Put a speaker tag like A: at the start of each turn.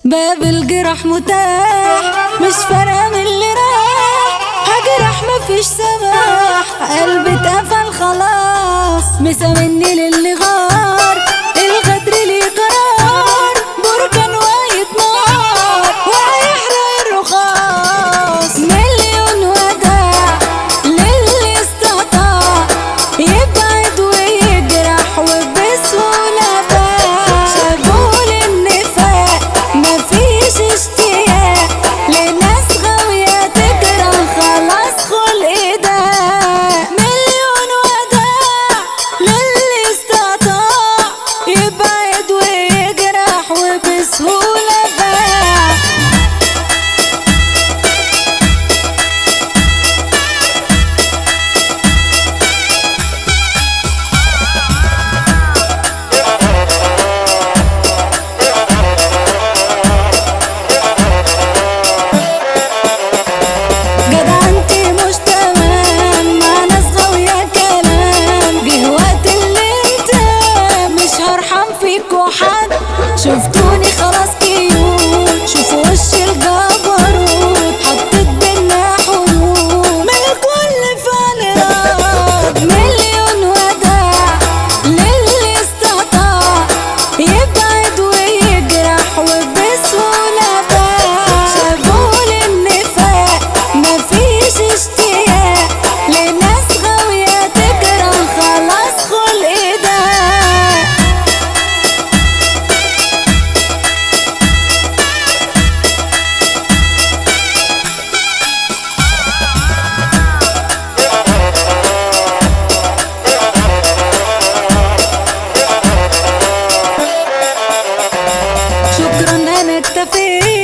A: باب الجرح متاح مش فارقة من اللي راح هجرح مفيش سماح قلبي اتقفل خلاص مسامني للي غار الغدر ليه قرار بركان وايد نار وهيحرق الرخاص مليون وداع للي استطاع يبعد ويجرح وبسهولة باع شابول النفاق مفيش اشتياق لناس غاوية تجرح خلاص خلق ده مليون وداع للي استطاع يبعد ويجرح وبسهولة باع جدع انتي مش تمام مع ناس غاوية كلام جه وقت اللي انت مش هرحم فيكوا حد شفتوني خلاص كيوت شوفوا وش الجبروت حطيت بينا حدود من الكل فانراد مليون وداع للي استطاع يبعد ويجرح وبسهولة باع شابول النفاق مفيش اشتياق لناس غاوية تجرح خلاص خلق ده شكرا انا اكتفيت